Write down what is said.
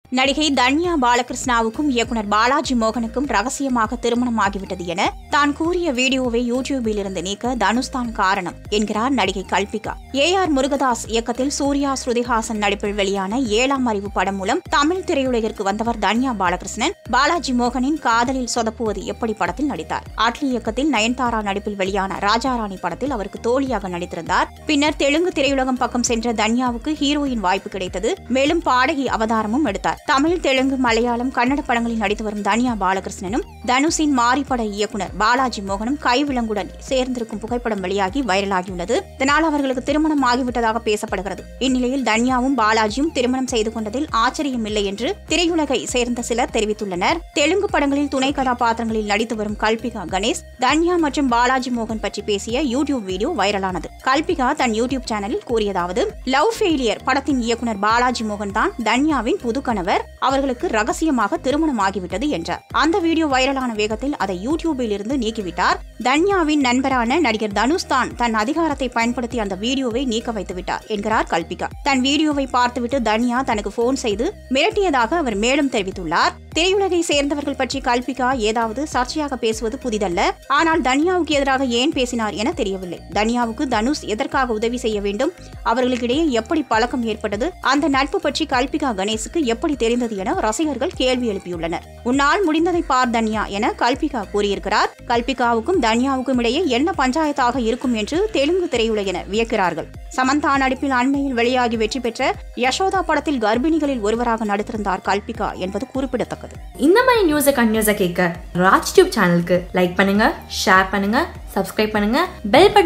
நடிகை தன்யா பாலகிருஷ்ணாவுக்கும் இயக்குனர் பாலாஜி மோகனுக்கும் ரகசியமாக திருமணமாகிவிட்டது என தான் கூறிய வீடியோவை யூடியூபில் இருந்து நீக்க தனுஷ் தான் காரணம் என்கிறார் நடிகை கல்பிகா ஏ ஆர் முருகதாஸ் இயக்கத்தில் சூர்யா ஸ்ருதிஹாசன் நடிப்பில் வெளியான ஏழாம் அறிவு படம் மூலம் தமிழ் திரையுலகிற்கு வந்தவர் தன்யா பாலகிருஷ்ணன் பாலாஜி மோகனின் காதலில் சொதப்புவது எப்படி படத்தில் நடித்தார் அட்லி இயக்கத்தில் நயன்தாரா நடிப்பில் வெளியான ராஜாராணி படத்தில் அவருக்கு தோழியாக நடித்திருந்தார் பின்னர் தெலுங்கு திரையுலகம் பக்கம் சென்ற தன்யாவுக்கு ஹீரோயின் வாய்ப்பு கிடைத்தது மேலும் பாடகி அவதாரமும் எடுத்தார் தமிழ் தெலுங்கு மலையாளம் கன்னட படங்களில் நடித்து வரும் தன்யா பாலகிருஷ்ணனும் தனுஷின் மாரிப்பட இயக்குனர் பாலாஜி மோகனும் கைவிலங்குடன் சேர்ந்திருக்கும் புகைப்படம் வெளியாகி வைரலாகியுள்ளது இதனால் அவர்களுக்கு திருமணம் ஆகிவிட்டதாக பேசப்படுகிறது இந்நிலையில் தன்யாவும் பாலாஜியும் திருமணம் செய்து கொண்டதில் ஆச்சரியமில்லை என்று திரையுலகை சேர்ந்த சிலர் தெரிவித்துள்ளனர் தெலுங்கு படங்களில் துணை கதாபாத்திரங்களில் நடித்து வரும் கல்பிகா கணேஷ் தன்யா மற்றும் பாலாஜி மோகன் பற்றி பேசிய யூடியூப் வீடியோ வைரலானது கல்பிகா தன் யூடியூப் சேனலில் கூறியதாவது லவ் ஃபெயிலியர் படத்தின் இயக்குனர் பாலாஜி மோகன் தான் தன்யாவின் புது கணவர் அவர்களுக்கு ரகசியமாக திருமணம் ஆகிவிட்டது என்றார் அந்த வீடியோ வைரலான வேகத்தில் அதை யூடியூபில் இருந்து நீக்கிவிட்டார் தன்யாவின் நண்பரான நடிகர் தனுஷ் தான் தன் அதிகாரத்தை பயன்படுத்தி அந்த வீடியோவை நீக்க வைத்து விட்டார் என்கிறார் கல்பிகா தன் வீடியோவை பார்த்துவிட்டு தன்யா தனக்கு போன் செய்து மிரட்டியதாக அவர் மேலும் தெரிவித்துள்ளார் திரையுலகை சேர்ந்தவர்கள் பற்றி கல்பிகா ஏதாவது சர்ச்சையாக பேசுவது புதிதல்ல ஆனால் தன்யாவுக்கு எதிராக ஏன் பேசினார் என தெரியவில்லை தன்யாவுக்கு தனுஷ் எதற்காக உதவி செய்ய வேண்டும் அவர்களுக்கிடையே எப்படி பழக்கம் ஏற்பட்டது அந்த நட்பு பற்றி கல்பிகா கணேசுக்கு எப்படி தெரிந்தது என ரசிகர்கள் கேள்வி எழுப்பியுள்ளனர் உன்னால் முடிந்ததை பார் தன்யா என கல்பிகா கூறியிருக்கிறார் கல்பிகாவுக்கும் தன்யாவுக்கும் இடையே என்ன பஞ்சாயத்தாக இருக்கும் என்று தெலுங்கு திரையுலகினர் வியக்கிறார்கள் சமந்தா நடிப்பில் அண்மையில் வெளியாகி வெற்றி பெற்ற யசோதா படத்தில் கர்ப்பிணிகளில் ஒருவராக நடித்திருந்தார் கல்பிகா என்பது குறிப்பிடத்தக்கது இந்த மாதிரி நியூஸை கண்டினியூஸாக கேட்க ராஜ் டியூப் சேனலுக்கு லைக் பண்ணுங்க ஷேர் பண்ணுங்க சப்ஸ்கிரைப் பண்ணுங்க பெல் பட்டன்